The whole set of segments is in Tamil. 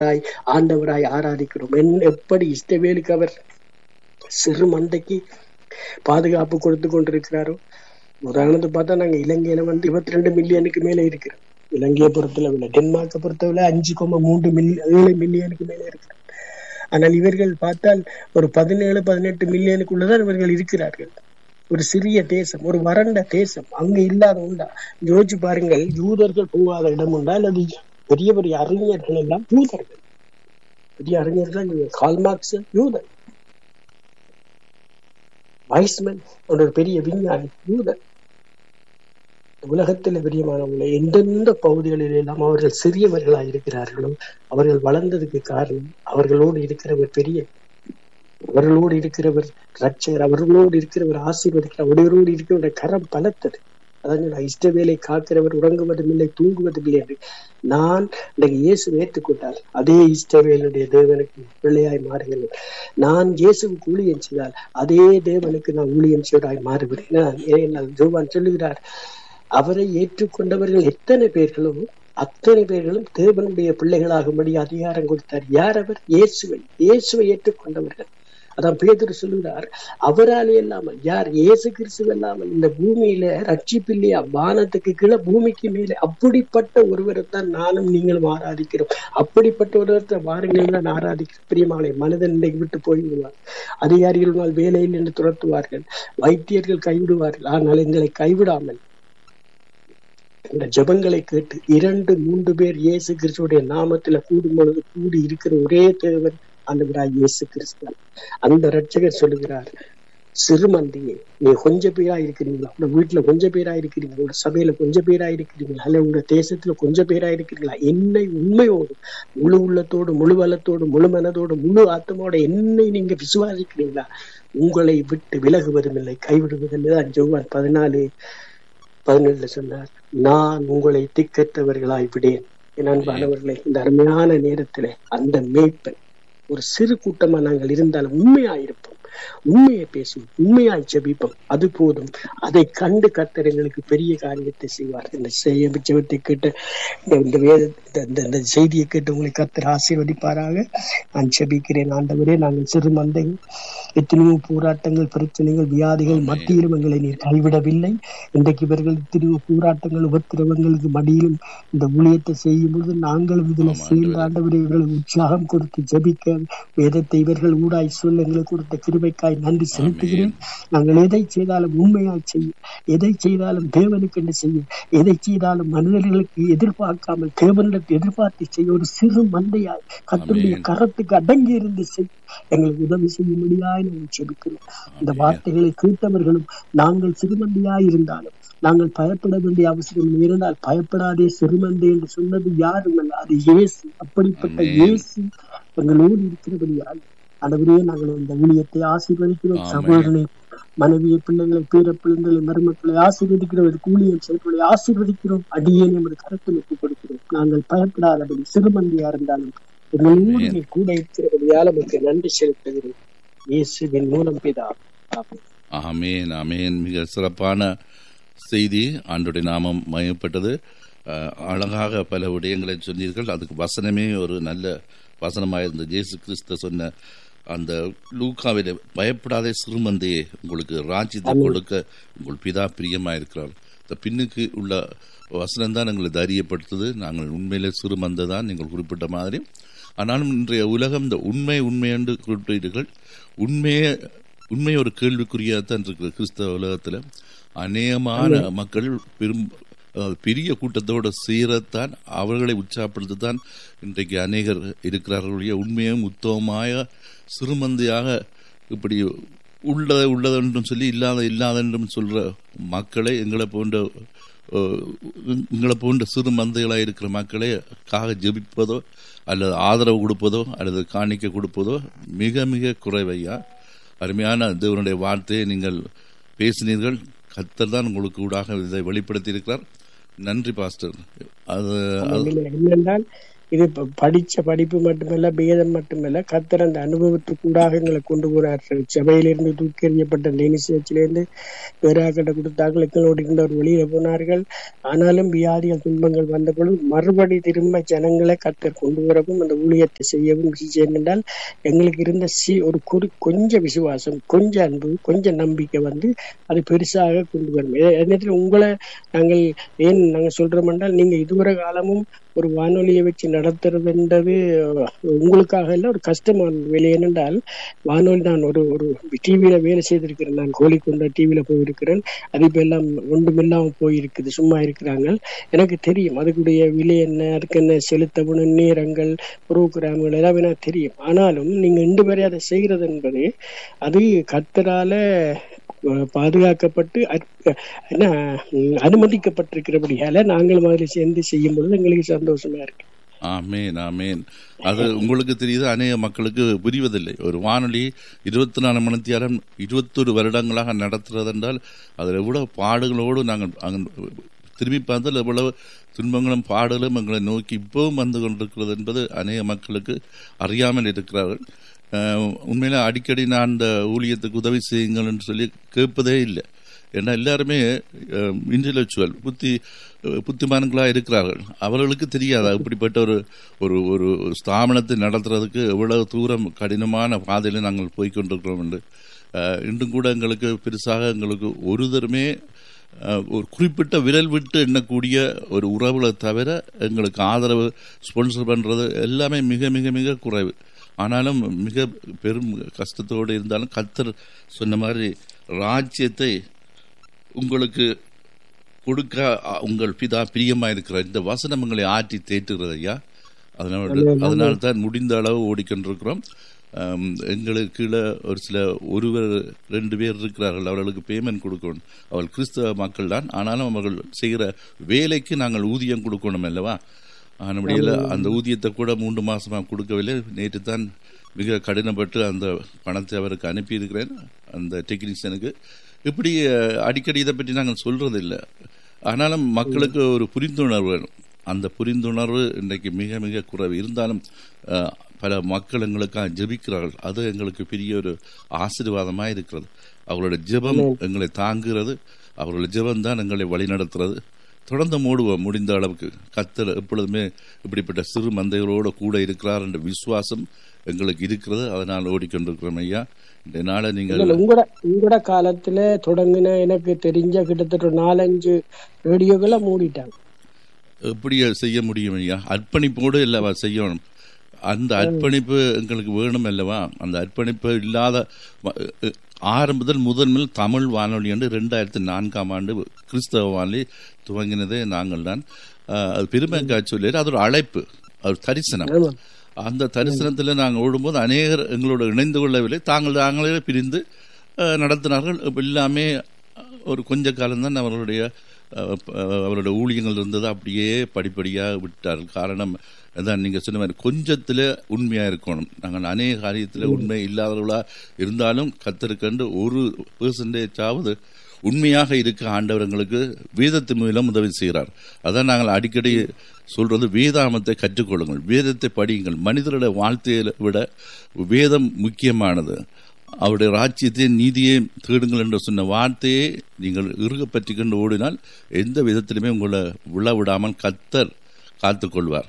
ஆண்டவராய் ஆண்டவராய் ஆராதிக்கிறோம் என் எப்படி இஷ்டவேலுக்கு அவர் சிறு மந்தைக்கு பாதுகாப்பு கொடுத்து கொண்டிருக்கிறாரோ உதாரணத்துக்கு பார்த்தா நாங்க இலங்கையில வந்து இருபத்தி ரெண்டு மில்லியனுக்கு மேல இருக்கிறோம் இலங்கையை பொறுத்தளவுல டென்மார்க்கை பொறுத்தவரை அஞ்சு கோம மூன்று மில்லியன் ஏழு மில்லியனுக்கு மேல இருக்கிறோம் ஆனால் இவர்கள் பார்த்தால் ஒரு பதினேழு பதினெட்டு மில்லியனுக்குள்ளதான் இவர்கள் இருக்கிறார்கள் ஒரு சிறிய தேசம் ஒரு வறண்ட தேசம் அங்க இல்லாத உண்டா யோசிச்சு பாருங்கள் யூதர்கள் போகாத இடம் உண்டா அல்லது பெரிய பெரிய அறிஞர்கள் எல்லாம் யூதர்கள் பெரிய அறிஞர்கள் கால்மார்க்ஸ் யூதர் வைஸ்மன் ஒரு பெரிய விஞ்ஞானி யூதர் உலகத்தில் பிரியமானவங்களை எந்தெந்த பகுதிகளில் எல்லாம் அவர்கள் சிறியவர்களாக இருக்கிறார்களோ அவர்கள் வளர்ந்ததுக்கு காரணம் அவர்களோடு இருக்கிறவர் பெரிய அவர்களோடு இருக்கிறவர் ரட்சகர் அவர்களோடு இருக்கிறவர் ஆசீர்வதிக்கிறார் அவர்களோடு இருக்கிறவர் கரம் பலத்தது அதான் நான் இஷ்டவேலை காக்கிறவர் உறங்குவதும் இல்லை தூங்குவதும் இல்லை என்று நான் இன்றைக்கு இயேசு ஏற்றுக்கொண்டால் அதே இஷ்டவேலுடைய தேவனுக்கு பிள்ளையாய் மாறுகிறேன் நான் இயேசுக்கு ஊழியம் செய்தால் அதே தேவனுக்கு நான் ஊழியம் செய்வதாய் மாறுகிறேன் ஏன் ஜோவான் சொல்லுகிறார் அவரை ஏற்றுக்கொண்டவர்கள் எத்தனை பேர்களோ அத்தனை பேர்களும் தேவனுடைய பிள்ளைகளாகும்படி அதிகாரம் கொடுத்தார் யார் அவர் இயேசுவை இயேசுவை ஏற்றுக்கொண்டவர்கள் அதான் பேதர் சொல்லுகிறார் அவராலே இல்லாமல் யார் இயேசு கிறிஸ்து இல்லாமல் இந்த பூமியில ரட்சிப்பில்லையா வானத்துக்கு கீழே பூமிக்கு மேலே அப்படிப்பட்ட ஒருவரை தான் நானும் நீங்களும் ஆராதிக்கிறோம் அப்படிப்பட்ட ஒருவரை வாருங்கள் தான் ஆராதிக்கிறோம் பிரியமாலை மனிதன் இன்றைக்கு விட்டு போய்விடுவார் அதிகாரிகள் வேலையில் என்று துரத்துவார்கள் வைத்தியர்கள் கைவிடுவார்கள் ஆனால் எங்களை கைவிடாமல் இந்த ஜபங்களை கேட்டு இரண்டு மூன்று பேர் இயேசு கிறிஸ்துடைய நாமத்துல கூடும் பொழுது கூடி இருக்கிற ஒரே தேவன் ஆண்டவராய் இயேசு கிறிஸ்து அந்த ரட்சகர் சொல்லுகிறார் சிறுமந்தியே நீ கொஞ்ச பேரா இருக்கிறீங்களா உங்க வீட்டுல கொஞ்ச பேரா இருக்கிறீங்களா உங்க சபையில கொஞ்ச பேரா இருக்கிறீங்களா அல்ல உங்க தேசத்துல கொஞ்ச பேரா இருக்கிறீங்களா என்னை உண்மையோடு முழு உள்ளத்தோடு முழு பலத்தோடு முழு மனதோடு முழு ஆத்தமோட என்னை நீங்க விசுவாசிக்கிறீங்களா உங்களை விட்டு விலகுவதும் இல்லை கைவிடுவதும் தான் ஜோவான் பதினாலு பதினேழுல சொன்னார் நான் உங்களை திக்கற்றவர்களாய் விடேன் என் அன்பானவர்களை இந்த அருமையான நேரத்துல அந்த மேய்ப்பன் ஒரு சிறு கூட்டமா நாங்கள் இருந்தாலும் உண்மையாயிருப்போம் உண்மையை பேசுவோம் உண்மையாய் ஜபிப்போம் அது போதும் அதை கண்டு கத்தர் எங்களுக்கு பெரிய காரியத்தை செய்வார் இந்த செய்ய ஜபத்தை கேட்டு இந்த வேத இந்த செய்தியை கேட்டு உங்களை கத்தர் ஆசீர்வதிப்பாராக நான் ஜபிக்கிறேன் ஆண்டவரே நாங்கள் சிறு மந்தைகள் எத்தனையோ போராட்டங்கள் பிரச்சனைகள் வியாதிகள் மத்தியிலும் எங்களை நீர் கைவிடவில்லை இன்றைக்கு இவர்கள் எத்தனையோ போராட்டங்கள் உபத்திரவங்களுக்கு மடியிலும் இந்த ஊழியத்தை செய்யும் பொழுது நாங்களும் இதில் சேர்ந்த ஆண்டவரை இவர்களை உற்சாகம் கொடுத்து ஜபிக்க வேதத்தை இவர்கள் ஊடாய் சொல்ல எங்களுக்கு கொடுத்த கிருபைக்காய் நன்றி செலுத்துகிறேன் நாங்கள் எதை செய்தாலும் உண்மையாய் செய்யும் எதை செய்தாலும் தேவனுக்கு என்று செய்யும் எதை செய்தாலும் மனிதர்களுக்கு எதிர்பார்க்காமல் தேவனிடத்தை எதிர்பார்த்து செய்ய ஒரு சிறு மந்தையாய் கத்தருடைய கரத்துக்கு அடங்கி இருந்து செய் எங்களுக்கு உதவி செய்யும்படியாய் நாங்கள் செபிக்கிறோம் இந்த வார்த்தைகளை கேட்டவர்களும் நாங்கள் சிறுமந்தையாய் இருந்தாலும் நாங்கள் பயப்பட வேண்டிய அவசியம் இருந்தால் பயப்படாதே சிறுமந்தை என்று சொன்னது யாரும் அல்ல அது இயேசு அப்படிப்பட்ட இயேசு எங்களோடு இருக்கிறபடியால் அனைவரே நாங்கள் இந்த ஊழியத்தை ஆசீர்வதிக்கிறோம் சகோதரனை மனைவியை பிள்ளைகளை பேர பிள்ளைகளை மருமக்களை ஆசீர்வதிக்கிறோம் ஊழியம் செய்வதை ஆசீர்வதிக்கிறோம் அடியே நமது கருத்தில் ஒப்புக் கொடுக்கிறோம் நாங்கள் பயப்படாதபடி சிறுமந்தியா இருந்தாலும் எங்களோடு நீ கூட இருக்கிறபடியால் நமக்கு நன்றி செலுத்துகிறேன் இயேசுவின் மூலம் பிதா ஆமேன் ஆமேன் மிக சிறப்பான செய்தி ஆண்டுடைய நாமம் மயப்பட்டது அழகாக பல விடயங்களை சொன்னீர்கள் அதுக்கு வசனமே ஒரு நல்ல வசனமாக இருந்த ஜேசு கிறிஸ்த சொன்ன அந்த லூக்காவில பயப்படாதே சிறுமந்தையே உங்களுக்கு ராஜ்யத்தை கொடுக்க உங்கள் பிதா பிரியமா இருக்கிறார் இந்த பின்னுக்கு உள்ள வசனம் தான் எங்களை தைரியப்படுத்துது நாங்கள் உண்மையிலே சிறுமந்தை தான் நீங்கள் குறிப்பிட்ட மாதிரி ஆனாலும் இன்றைய உலகம் இந்த உண்மை உண்மை என்று குறிப்பிட்டீர்கள் உண்மையே உண்மை ஒரு கேள்விக்குறியாதான் இருக்கிற கிறிஸ்தவ உலகத்தில் அநேகமான மக்கள் பெரும் பெரிய கூட்டத்தோடு சீரத்தான் அவர்களை உற்சாகப்படுத்தத்தான் இன்றைக்கு அநேகர் இருக்கிறார்களுடைய உண்மையும் உத்தமമായ சிறுமந்தையாக இப்படி உள்ளதை உள்ளதென்றும் சொல்லி இல்லாத இல்லாதென்றும் சொல்ற மக்களை எங்களை போன்ற எங்களை போன்ற சிறு மந்தைகளாக இருக்கிற மக்களை காக ஜெபிப்பதோ அல்லது ஆதரவு கொடுப்பதோ அல்லது காணிக்க கொடுப்பதோ மிக மிக குறைவையா அருமையான தேவனுடைய வார்த்தையை நீங்கள் பேசினீர்கள் கத்தர் தான் உங்களுக்கு ஊடாக இதை வெளிப்படுத்தி இருக்கிறார் நன்றி பாஸ்டர் அது என்னென்றால் இது ப- படிச்ச படிப்பு மட்டுமல்ல வேதம் மட்டுமல்ல கத்தர் அந்த அனுபவத்துக்கூடாக எங்களை கொண்டு போறார் சபையிலிருந்து தூக்கி எறியப்பட்ட லேனிசேச்சிலிருந்து பேராக்கட்டை கொடுத்தார்கள் எங்களோடு இருந்தவர் வெளியில போனார்கள் ஆனாலும் வியாதிகள் துன்பங்கள் வந்த பொழுது மறுபடி திரும்ப ஜனங்களை கத்தர் கொண்டு வரவும் அந்த ஊழியத்தை செய்யவும் செய்ய என்றால் எங்களுக்கு இருந்த சி ஒரு குறி கொஞ்ச விசுவாசம் கொஞ்ச அன்பு கொஞ்ச நம்பிக்கை வந்து அது பெருசாக கொண்டு வரும் எ- நேரத்தில் உங்களை நாங்கள் ஏன் நாங்கள் சொல்றோம் என்றால் நீங்க இதுவரை காலமும் ஒரு வானொலியை வச்சு நடத்துறதுன்றது அஹ், உங்களுக்காக இல்லை ஒரு கஷ்டமான வேலை ஏனென்றால் வானொலி நான் ஒரு ஒரு டிவியில வேலை செய்திருக்கிறேன் நான் கோழிக்கொண்ட டிவியில போயிருக்கிறேன் அது இப்ப எல்லாம் ஒன்றுமில்லாம போயிருக்குது சும்மா இருக்கிறாங்க எனக்கு தெரியும் அதுக்குடைய விலை என்ன அதுக்கு என்ன செலுத்தப்படும் நேரங்கள் புரோகிராம்கள் எல்லாமே எனக்கு தெரியும் ஆனாலும் நீங்க இன்று வரை அதை செய்கிறது என்பது அது கத்தரால அஹ், பாதுகாக்கப்பட்டு அற்- என்ன உம், அனுமதிக்கப்பட்டிருக்கிறபடியால நாங்களும் அதில் சேர்ந்து செய்யும் பொழுது எங்களுக்கு சந்தோஷமா இருக்கு ஆமேன் ஆமேன் அது உங்களுக்கு தெரியுது அநேக மக்களுக்கு புரிவதில்லை ஒரு வானொலி இருபத்தி நாலு மணி நேரம் இருபத்தொரு வருடங்களாக நடத்துறது என்றால் அதில் எவ்வளவு பாடுகளோடு நாங்கள் அங்க திரும்பி பார்த்தால் எவ்வளவு துன்பங்களும் பாடலும் எங்களை நோக்கி இப்பவும் வந்து கொண்டிருக்கிறது என்பது அநேக மக்களுக்கு அறியாமல் இருக்கிறார்கள் அஹ், உண்மையில அடிக்கடி நான் அந்த ஊழியத்துக்கு உதவி செய்யுங்கள் என்று சொல்லி கேட்பதே இல்லை ஏன்னா எல்லாருமே இன்டலெக்சுவல் புத்தி புத்திமான்களாக இருக்கிறார்கள் அவர்களுக்கு தெரியாதா இப்படிப்பட்ட ஒரு ஒரு ஒரு ஸ்தாபனத்தை நடத்துறதுக்கு எவ்வளவு தூரம் கடினமான பாதையில் நாங்கள் போய் கொண்டிருக்கிறோம் என்று அஹ், இன்றும் கூட எங்களுக்கு பெருசாக எங்களுக்கு ஒரு தருமே அஹ், ஒரு குறிப்பிட்ட விரல் விட்டு எண்ணக்கூடிய ஒரு உறவுகளை தவிர எங்களுக்கு ஆதரவு ஸ்பான்சர் பண்றது எல்லாமே மிக மிக மிக குறைவு ஆனாலும் மிக பெரும் கஷ்டத்தோடு இருந்தாலும் கத்தர் சொன்ன மாதிரி ராஜ்யத்தை உங்களுக்கு கொடுக்க அ, உங்கள் பிதா பிரியமா இருக்கிற இந்த வசனம் உங்களை ஆற்றி தேற்றுகிறது ஐயா அதனால அதனால தான் முடிந்த அளவு ஓடிக்கொண்டிருக்கிறோம் ஆம், எங்களுக்கு கீழே ஒரு சில ஒருவர் ரெண்டு பேர் இருக்கிறார்கள் அவர்களுக்கு பேமெண்ட் கொடுக்கணும் அவர்கள் கிறிஸ்தவ மக்கள் தான் ஆனாலும் அவர்கள் செய்கிற வேலைக்கு நாங்கள் ஊதியம் கொடுக்கணும் அல்லவா நம்முடைய அந்த ஊதியத்தை கூட மூன்று மாசமா கொடுக்கவில்லை நேற்று தான் மிக கடினப்பட்டு அந்த பணத்தை அவருக்கு அனுப்பியிருக்கிறேன் அந்த டெக்னீஷியனுக்கு இப்படி அஹ், அடிக்கடி இதை பற்றி நாங்கள் சொல்றது இல்லை ஆனாலும் மக்களுக்கு ஒரு புரிந்துணர்வு வேணும் அந்த புரிந்துணர்வு இன்றைக்கு மிக மிக குறைவு இருந்தாலும் அஹ், பல மக்கள் எங்களுக்காக ஜெபிக்கிறார்கள் அது எங்களுக்கு பெரிய ஒரு ஆசீர்வாதமாக இருக்கிறது அவங்களோட ஜெபம் எங்களை தாங்குகிறது அவர்களோட ஜெபம் தான் எங்களை வழிநடத்துறது தொடர்ந்து மூடுவோம் முடிந்த அளவுக்கு கத்தர் எப்பொழுதுமே இப்படிப்பட்ட சிறு மந்தைகளோடு கூட இருக்கிறார் என்ற விசுவாசம் எங்களுக்கு இருக்கிறது அதனால் ஓடிக்கொண்டிருக்கிறோம் ஐயா இந்த நாளை நீங்கள் இல்ல, உங்களோட உங்களோட காலத்துல தொடங்கின எனக்கு தெரிஞ்ச கிட்டத்தட்ட ஒரு நாலஞ்சு ரேடியோக்களை மூடிட்டாங்க எப்படி செய்ய முடியும் ஐயா அர்ப்பணிப்போடு இல்லவா செய்யணும் அந்த அர்ப்பணிப்பு எங்களுக்கு வேணும் அல்லவா அந்த அர்ப்பணிப்பு இல்லாத வ- அஹ் ஆரம்பத்தில் முதன்மையில் தமிழ் வானொலி என்று ரெண்டாயிரத்தி நான்காம் ஆண்டு கிறிஸ்தவ வானொலி துவங்கினதே நாங்கள் தான் அஹ் அது பெருமைக்கா சொல்லி அது ஒரு அழைப்பு அது ஒரு தரிசனம் ஆமா அந்த தரிசனத்தில் நாங்கள் ஓடும்போது அநேகர் எங்களோட இணைந்து கொள்ளவில்லை தாங்கள் தாங்களே பிரிந்து அஹ், நடத்தினார்கள் இப்ப எல்லாமே அஹ், ஒரு கொஞ்ச காலம்தான் அவர்களுடைய அஹ், ப- அஹ், அவருடைய ஊழியங்கள் இருந்தது அப்படியே படிப்படியாக விட்டார்கள் காரணம் அதான் நீங்க சொன்ன மாதிரி கொஞ்சத்துல உண்மையா இருக்கணும் நாங்கள் அநேக காரியத்துல உண்மை இல்லாதவர்களா இருந்தாலும் கத்திருக்கண்டு ஒரு பெர்சன்டேஜ் ஆவது உண்மையாக இருக்க ஆண்டவர் எங்களுக்கு வேதத்தின் மூலம் உதவி செய்கிறார் அதான் நாங்கள் அடிக்கடி சொல்றது வேதாமத்தை கற்றுக்கொள்ளுங்கள் வேதத்தை படியுங்கள் மனிதருடைய வாழ்த்தையை விட வேதம் முக்கியமானது அவருடைய ராஜ்யத்தையும் நீதியையும் தேடுங்கள் என்று சொன்ன வார்த்தையை நீங்கள் இறுக பற்றி கொண்டு ஓடினால் எந்த விதத்திலுமே உங்களை விழ விடாமல் கத்தர் காத்துக்கொள்வார்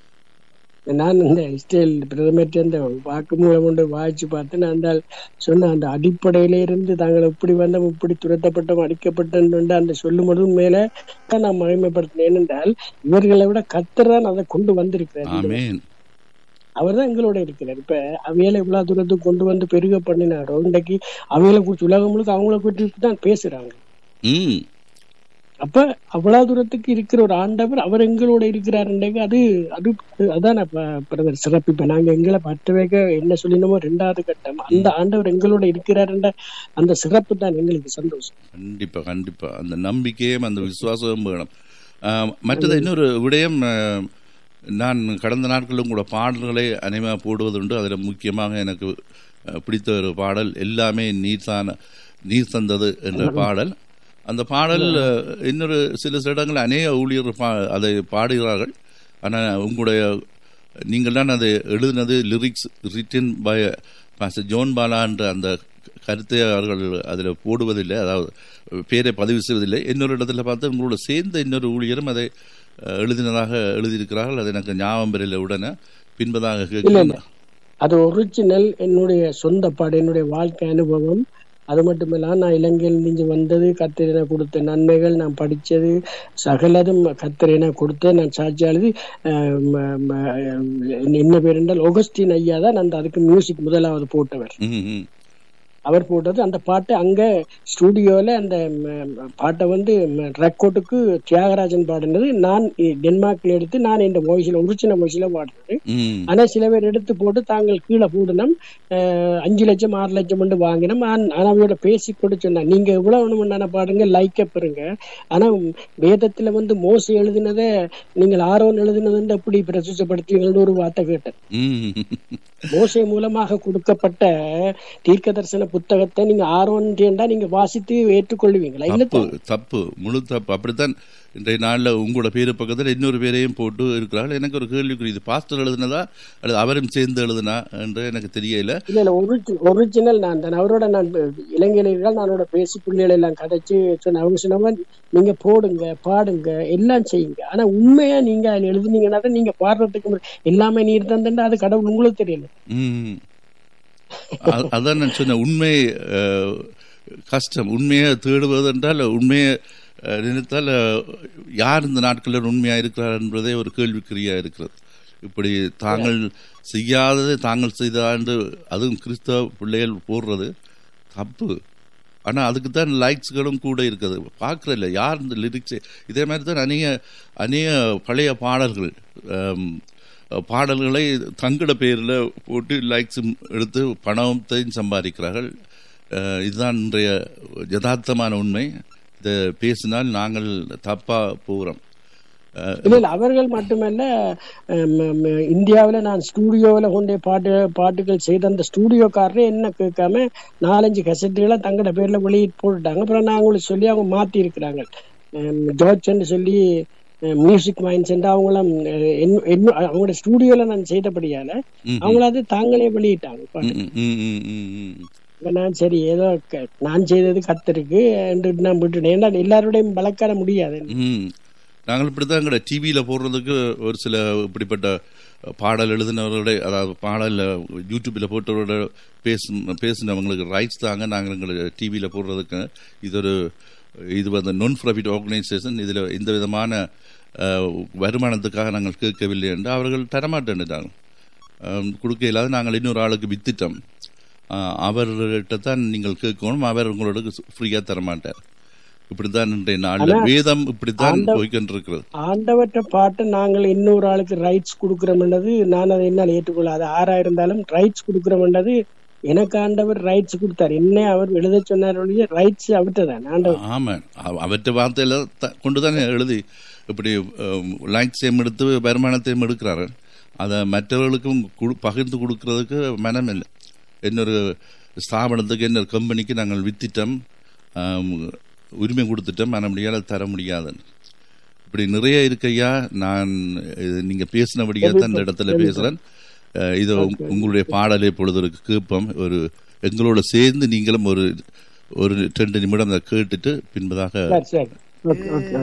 நான் இந்த இஸ்ரேல் பிரதமர் அந்த வாக்குமூலம் கொண்டு வாய்ச்சி பார்த்து நான் அந்த சொன்ன அந்த அடிப்படையில இருந்து தாங்கள் இப்படி வந்தோம் இப்படி துரத்தப்பட்டோம் அடிக்கப்பட்டோம் அந்த சொல்லும் பொழுது மேல நான் மகிமைப்படுத்தினேன் ஏனென்றால் இவர்களை விட கத்தர் தான் அதை கொண்டு வந்திருக்கிறார் ஆமேன் அவர் தான் எங்களோட இருக்கிறார் இப்ப அவையில இவ்வளவு தூரத்துக்கு கொண்டு வந்து பெருக பண்ணினாரோ இன்றைக்கு அவையில குறிச்சு உலகம் முழுக்க அவங்கள குறித்து தான் பேசுறாங்க ம் அப்ப அவ்வளவு தூரத்துக்கு இருக்கிற ஒரு ஆண்டவர் அவர் எங்களோட இருக்கிறாருன்றங்க அது அது அதான் பிரதர் சிறப்பு இப்ப நாங்க எங்களை பற்ற வைக்க என்ன சொல்லினோமோ ரெண்டாவது கட்டம் அந்த ஆண்டவர் எங்களோட இருக்கிறாருன்ற அந்த சிறப்பு தான் எங்களுக்கு சந்தோஷம் கண்டிப்பா கண்டிப்பா அந்த நம்பிக்கையும் அந்த விசுவாசமும் வேணும் ஆஹ், மற்றது இன்னொரு விடயம் ஆஹ், நான் கடந்த நாட்களிலும் கூட பாடல்களை அனைவா போடுவதுண்டு அதில் முக்கியமாக எனக்கு ஆஹ், பிடித்த ஒரு பாடல் எல்லாமே நீர் தான நீர் தந்தது என்ற பாடல் அந்த பாடல் ஆஹ், இன்னொரு சில இடங்கள் அநேக ஊழியர் பா அதை பாடுகிறார்கள் ஆனால் உங்களுடைய நீங்கள் தான் அதை எழுதினது lyrics written by pastor John Bala என்ற அந்த கருத்தை அவர்கள் அதில் போடுவதில்லை அதாவது பேரை பதிவு செய்வதில்லை இன்னொரு இடத்துல பார்த்து உங்களோட சேர்ந்த இன்னொரு ஊழியரும் அதை அஹ், எழுதினதாக எழுதியிருக்கிறார்கள் அது எனக்கு ஞாபகம் பெறல உடனே பின்பதாக இல்ல கேட்கிறேன் இல்ல அது ஒரிஜினல் என்னுடைய சொந்த பாடு என்னுடைய வாழ்க்கை அனுபவம் அது மட்டும் இல்லாம நான் இலங்கையில் இருந்து வந்தது கத்திரின கொடுத்த நன்மைகள் நான் படிச்சது சகலதும் கத்திரின கொடுத்த நான் சாட்சி எழுதி அஹ், ம- ம- என்ன பேர் என்றால் ஒகஸ்டின் ஐயா தான் அந்த அதுக்கு மியூசிக் முதலாவது போட்டவர் ம், ம். அவர் போட்டது அந்த பாட்டு அங்க ஸ்டூடியோல அந்த ம, பாட்டை வந்து ரெக்கார்டுக்கு தியாகராஜன் பாடினது நான் இ- டென்மார்க்ல எடுத்து நான் இந்த வாய்ஸ்ல ஒரிஜினல் வாய்ஸ்ல பாடினது ம். ஆனா சில பேர் எடுத்து போட்டு தாங்கள் கீழே போடணும் அஹ், அஞ்சு லட்சம் ஆறு லட்சம் கொண்டு வாங்கினோம் ஆனா ஆனா அவையோட பேசி கூட சொன்னாங்க நீங்க எவ்வளவு வேணும்னா பாடுங்க லைக்க பெறுங்க ஆனா வேதத்துல வந்து மோச எழுதினதை நீங்கள் ஆரோன் எழுதினதுன்னு எப்படி பிரசுத்தப்படுத்துவீங்கன்னு ஒரு வார்த்தை கேட்டேன் ம். மோசை மூலமாக கொடுக்கப்பட்ட தீர்க்க தரிசன புத்தகத்தை நீங்க ஆர்வன்றா நீங்க வாசித்து ஏற்றுக்கொள்வீங்களா இல்ல தப்பு தப்பு முழு தப்பு அப்படித்தான் இன்றைய நாள்ல உங்களோட பேரு பக்கத்துல இன்னொரு பேரையும் போட்டு இருக்கிறார்கள் எனக்கு ஒரு கேள்விக்குறி இது பாஸ்டர் எழுதினதா அல்லது அவரும் சேர்ந்து எழுதினா என்று எனக்கு தெரியல இல்ல இல்ல ஒரிஜினல் நான் தான் அவரோட நான் இளைஞர்கள் நான் அவரோட பேசி பிள்ளைகளை எல்லாம் கதைச்சு சொன்ன அவங்க சொன்னவங்க நீங்க போடுங்க பாடுங்க எல்லாம் செய்யுங்க ஆனா உண்மையா நீங்க அதுல எழுதுனீங்கன்னா தான் நீங்க பாடுறதுக்கு முன்ன- எல்லாமே நீர் தந்தா அது கடவுள் உங்களுக்கு தெரியல ம். அ- அதான் நான் சொன்னேன் உண்மை அஹ், கஷ்டம் உண்மையை தேடுவது என்றால் உண்மையை அஹ், நினைத்தால் அஹ், யார் இந்த நாட்களில் உண்மையா இருக்கிறார் என்பதே ஒரு கேள்விக்குறியா இருக்கிறது இப்படி தாங்கள் செய்யாததை தாங்கள் செய்தாண்டு அதுவும் கிறிஸ்தவ பிள்ளைகள் போடுறது தப்பு ஆனா அதுக்கு தான் லைக்ஸ்களும் கூட இருக்குது பார்க்கறதில்ல யார் இந்த லிரிக்ஸ் இதே மாதிரி தான் அநேக அநேக பழைய பாடல்கள் ஆம், பாடல்களை தங்கட பேரில் போட்டு லைக்ஸ் எடுத்து பணத்தையும் சம்பாதிக்கிறார்கள் அஹ், இதுதான் இன்றைய யதார்த்தமான உண்மை இதை பேசினால் நாங்கள் தப்பா போகிறோம் அஹ், இல்ல இல்ல அவர்கள் மட்டுமல்ல அஹ், ம- ம- இந்தியாவுல நான் ஸ்டூடியோவில் கொண்டே பாட்டு பாட்டுகள் செய்த அந்த ஸ்டூடியோக்காரரே என்ன கேட்காம நாலஞ்சு கசட்டுகளை தங்கட பேர்ல வெளியிட்டு போட்டுட்டாங்க அப்புறம் நான் அவங்களுக்கு சொல்லி அவங்க மாத்தி இருக்கிறாங்க ஜார்ஜ்ன்னு சொல்லி மியூசிக் மைண்ட்ஸ் அவங்களும் அஹ், என்ன- என்ன- அவங்களோட ஸ்டூடியோல நான் செய்தபடியால ம், அவங்களாவது தாங்களே வெளியிட்டாங்க பாட்டு. ம், ம், ம், ம், ம். இப்ப நான் சரி ஏதோ க- நான் செய்தது கத்திருக்கு என்று நான் விட்டுட்டேன் ஏன்னா எல்லாரோடையும் வழக்காட முடியாது ம் நாங்கள் இப்படித்தான் எங்கட டிவியில போடுறதுக்கு ஒரு சில இப்படிப்பட்ட பாடல் எழுதினவர்களுடைய அதாவது பாடல் யூடியூப்ல போட்டவரோட பேசும் பேசினவங்களுக்கு ரைட்ஸ் தாங்க நாங்கள் எங்களை டிவியில போடுறதுக்கு இது ஒரு இது வந்து நான் ப்ராஃபிட் ஆர்கனைசேஷன் இதில் எந்த விதமான அஹ், வருமானத்துக்காக நாங்கள் கேட்கவில்லை என்று அவர்கள் தரமாட்டேன்ட்டாங்க கொடுக்க இல்லாத நாங்கள் இன்னொரு ஆளுக்கு வித்துட்டோம் அஹ், அவர்கிட்ட தான் நீங்கள் கேட்கணும் அவர் உங்களோட ஃப்ரீயா தரமாட்டார் இப்படித்தான் இன்றைய நாளில் வேதம் இப்படித்தான் போய்கொண்டிருக்கிறது ஆண்டவற்ற பாட்டு நாங்கள் இன்னொரு ஆளுக்கு ரைட்ஸ் கொடுக்கிறோம்ன்றது நான் அதை என்னால் ஏற்றுக்கொள்ள அது ஆறா இருந்தாலும் ரைட்ஸ் கொடுக்கிறோம்ன்றது எனக்கு ஆண்டவர் ரைட்ஸ் கொடுத்தார் என்ன அவர் எழுத சொன்னார் ரைட்ஸ் அவர்கிட்ட தான் ஆண்டவர் ஆமாம் அவ- அவற்றை வார்த்தையில த- கொண்டுதானே எழுதி இப்படி லைக்ஸையும் எடுத்து வருமானத்தையும் எடுக்கிறாரு அதை மற்றவர்களுக்கும் குடு- பகிர்ந்து கொடுக்கறதுக்கு மனம் இல்லை இன்னொரு ஸ்தாபனத்துக்கு இன்னொரு கம்பெனிக்கு நாங்கள் வித்திட்டோம் ஆம், உரிமை கொடுத்துட்டோம் மன முடியாத தர முடியாதுன்னு இப்படி நிறைய இருக்கையா நான் இது நீங்க பேசினபடியா தான் இந்த இடத்துல பேசுறேன் அஹ், இது உங்க- உங்களுடைய பாடலை பொழுது ஒரு கேட்போம் ஒரு எங்களோட சேர்ந்து நீங்களும் ஒரு ஒரு ரெண்டு நிமிடம் அதை கேட்டுட்டு பின்பதாக சரி சரி ஓகே ஓகே